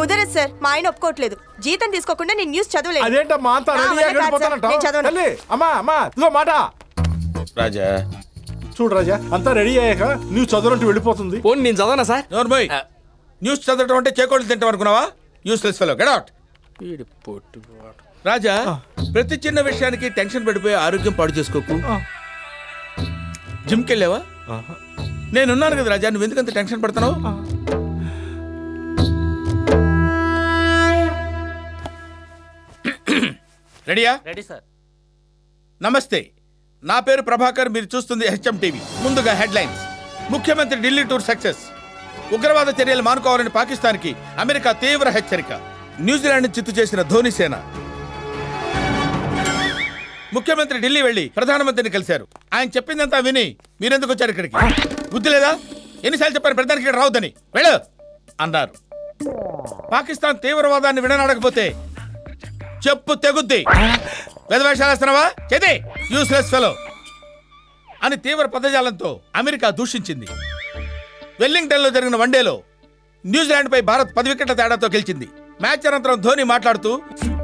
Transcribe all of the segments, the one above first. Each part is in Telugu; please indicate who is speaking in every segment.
Speaker 1: కుదరదు సార్ మా ఆయన ఒప్పుకోవట్లేదు జీతం తీసుకోకుండా నేను న్యూస్ చదవలేదు
Speaker 2: అదేంటమ్మా అంత
Speaker 1: నా
Speaker 2: రెడీ
Speaker 1: వల్ల కాదు సార్.
Speaker 2: వెళ్ళిపోతానంట
Speaker 1: నేను చదవను.
Speaker 2: తల్లి అమ్మా అమ్మా ఇదిగో మాట
Speaker 3: రాజా
Speaker 2: చూడు రాజా అంతా రెడీ అయ్యాక నువ్వు చదువులంటూ వెళ్ళిపోతుంది
Speaker 4: పోనీ నేను చదవనా సార్
Speaker 3: నోర్మోయ్ న్యూస్ చదవడం అంటే చేకోళ్ళు తింటాం అనుకున్నావా useless fellow get out Raja ప్రతి చిన్న విషయానికి టెన్షన్ పడిపోయి ఆరోగ్యం పాడు చేసుకోకు జిమ్కి వెళ్ళావా నేనున్నాను కదా రాజా నువ్వు ఎందుకంత టెన్షన్ పడుతున్నావు రెడీయా
Speaker 4: రెడీ సార్
Speaker 3: నమస్తే నా పేరు ప్రభాకర్ మీరు చూస్తుంది హెచ్ఎం టీవీ ముందుగా హెడ్లైన్స్ ముఖ్యమంత్రి ఢిల్లీ టూర్ సక్సెస్ ఉగ్రవాద చర్యలు మానుకోవాలని పాకిస్తాన్కి అమెరికా తీవ్ర హెచ్చరిక న్యూజిలాండ్ చిత్తు చేసిన ధోని సేన ముఖ్యమంత్రి ఢిల్లీ వెళ్లి ప్రధానమంత్రిని కలిశారు ఆయన చెప్పిందంతా విని మీరెందుకు వచ్చారు ఇక్కడికి బుద్ధి లేదా ఎన్నిసార్లు చెప్పారు ప్రధానికి ఇక్కడ రావద్దని వెళ్ళు అన్నారు పాకిస్తాన్ తీవ్రవాదాన్ని విడనాడకపోతే చెప్పు తెగుద్ది వేదవేషాలు వేస్తున్నావా చేతి యూస్లెస్ ఫెలో అని తీవ్ర పదజాలంతో అమెరికా దూషించింది వెల్లింగ్టన్లో జరిగిన వన్డేలో న్యూజిలాండ్పై భారత్ పది వికెట్ల తేడాతో గెలిచింది మ్యాచ్ అనంతరం ధోని మాట్లాడుతూ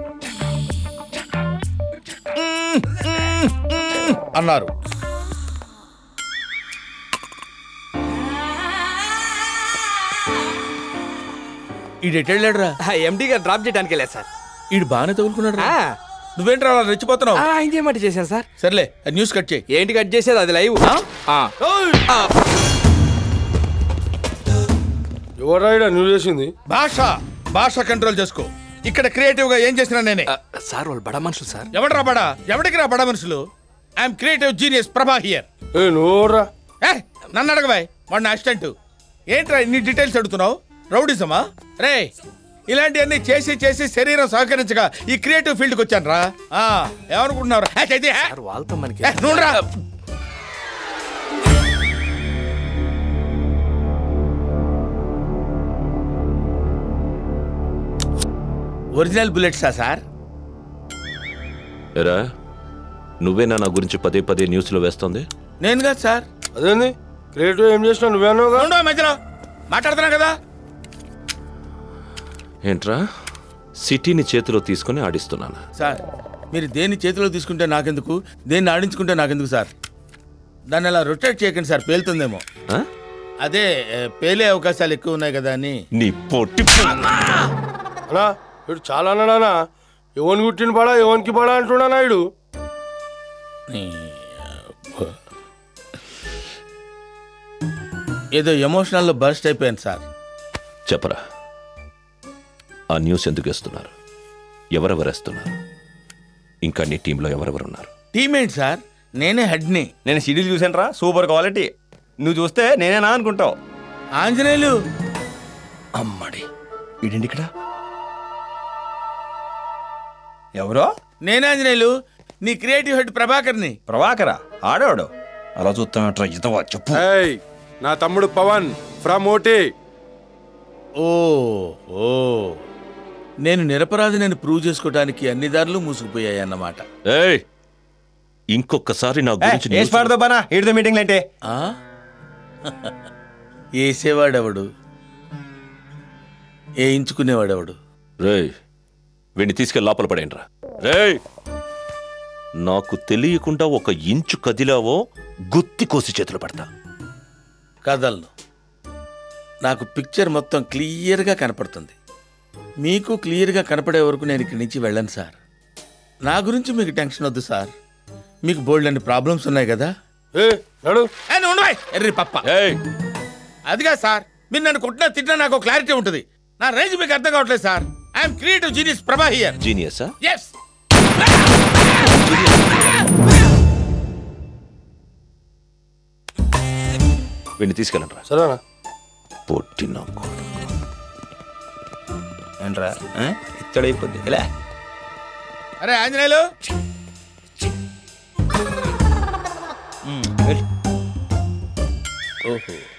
Speaker 3: "మ్మ్, మ్మ్, మ్మ్" అన్నారు ఈడు ఎటు వెళ్ళాడురా
Speaker 4: ఎండి గారు డ్రాప్ చేయడానికి వెళ్ళారు సార్
Speaker 3: ఈడు బాగానే తగులుకున్నాడు
Speaker 4: ఆ,
Speaker 3: నువ్వేంట్రా అలా రెచ్చిపోతున్నావు
Speaker 4: ఆ, ఆయన చేయమంటే చేశాను సార్
Speaker 3: సర్లే ఆ న్యూస్ కట్ చేయి
Speaker 4: ఏంటి కట్ చేసేది అది లైవ్ ఆ. ఆ,
Speaker 5: ఎవరాయిడా నువ్వు చేసింది
Speaker 3: భాష భాష కంట్రోల్ చేసుకో ఇక్కడ క్రియేటివ్ గా ఏం చేసినా నేనే
Speaker 4: ఆ, సార్ వాళ్ళు బడ మనుషులు సార్
Speaker 3: ఎవడరా బడా ఎవడికి రా బడా మనుషులు I'm creative genius Prabha here
Speaker 5: ఏ నువ్వురా
Speaker 3: ఏ నన్ను అడగబాయ్ వాడు నా అసిస్టెంట్ ఏంట్రా ఇన్ని డీటెయిల్స్ అడుగుతున్నావు రౌడిజమా రే ఇలాంటివన్నీ చేసి చేసి శరీరం సహకరించగా ఈ క్రియేటివ్ ఫీల్డ్కి వచ్చాను రా ఏమనుకుంటున్నారు
Speaker 4: సార్ వాళ్ళతో మనకి
Speaker 3: నూనరా ఒరిజినల్ బుల్లెట్సా సార్
Speaker 6: ఎరా నువ్వేనా నా గురించి పదే పదే న్యూస్లో వేస్తోంది
Speaker 3: నేను కాదు సార్
Speaker 5: అదేంది క్రియేటివ్ ఏం చేసినా నువ్వేనోగా
Speaker 3: ఉండవు మధ్యలో మాట్లాడుతున్నా కదా
Speaker 6: ఏంట్రా సిటీని చేతిలో తీసుకుని ఆడిస్తున్నాను
Speaker 3: సార్ మీరు దేన్ని చేతిలో తీసుకుంటే నాకెందుకు దేన్ని ఆడించుకుంటే నాకెందుకు సార్ దాన్ని అలా రొటేట్ చేయకండి సార్ పేలుతుందేమో
Speaker 6: ఆ?
Speaker 3: అదే ఏ, పేలే అవకాశాలు ఎక్కువ ఉన్నాయి కదా అని
Speaker 6: నీ పొట్టి
Speaker 5: అన్నా ఇడు చాలా అన్నాడానా ఎవరికి కుట్టిన పడా ఎవరికి పడా అంటున్నా నాయుడు
Speaker 3: నీ అబ్బ. ఏదో ఎమోషనల్లో బర్స్ట్ అయిపోయాను సార్
Speaker 6: చెప్పరా ఆ న్యూస్ ఎందుకు వేస్తున్నారు ఎవరెవరు వేస్తున్నారు ఇంకా నీ టీంలో ఎవరెవరున్నారు
Speaker 3: టీమేట్ సార్ నేనే హెడ్ని
Speaker 7: నేను షెడ్యూల్ చూసాను రా సూపర్ క్వాలిటీ నువ్వు చూస్తే నేనేనా అనుకుంటావు
Speaker 3: ఆంజనేయులు
Speaker 7: అమ్మడి ఇడండి ఇక్కడ ఎవరో
Speaker 3: నేనే ఆంజనేయులు నీ క్రియేటివ్ హెడ్ ప్రభాకర్ని
Speaker 7: ప్రభాకరా ఆడేవాడు అలా చూస్తాను ఇతవా చెప్పు
Speaker 5: ఏయ్ నా తమ్ముడు పవన్ ఫ్రమ్ ఓటీ
Speaker 3: ఓ ఓ నేను నిరపరాధి నేను ప్రూవ్ చేసుకోవడానికి అన్ని దారులు మూసుకుపోయాయి అన్నమాట
Speaker 6: ఏయ్ ఇంకొకసారి నా గురించి
Speaker 7: వేసి
Speaker 6: న్యూస్
Speaker 7: పాడదో బానా ఈడితో మీటింగ్లు అంటే
Speaker 3: ఆ? వేసేవాడెవడు వేయించుకునేవాడెవడు
Speaker 6: రేయ్ వీడిని తీసుకెళ్ళి లోపల పడేయండిరా రేయ్ నాకు తెలియకుండా ఒక ఇంచు కదిలావో గుత్తి కోసి చేతులు పడతా
Speaker 3: కథలను నాకు పిక్చర్ మొత్తం క్లియర్గా కనపడుతుంది మీకు క్లియర్గా కనపడే వరకు నేను ఇక్కడి నుంచి వెళ్ళను సార్ నా గురించి మీకు టెన్షన్ వద్దు సార్ మీకు బోల్డ్ అన్ని ప్రాబ్లమ్స్ ఉన్నాయి కదా
Speaker 5: ఏ నడు
Speaker 3: ఏ, నువ్వు ఉండవే, ఎర్రి పప్ప
Speaker 6: ఏయ్
Speaker 3: అదిగా సార్ మీరు నన్ను కొట్టినా తిట్టినా నాకు క్లారిటీ ఉంటుంది నా రేంజ్ మీకు అర్థం కావట్లేదు sir I'm creative genius Prabha here
Speaker 6: జీనియసా
Speaker 3: ఎస్
Speaker 6: వీడిని తీసుకెళ్ళండిరా
Speaker 5: సరేనా
Speaker 6: పొట్టిన
Speaker 7: ఏంట్రా ఇత్తడైపోద్ది ఇలా
Speaker 3: అరే ఆంజనేయులు ఓహో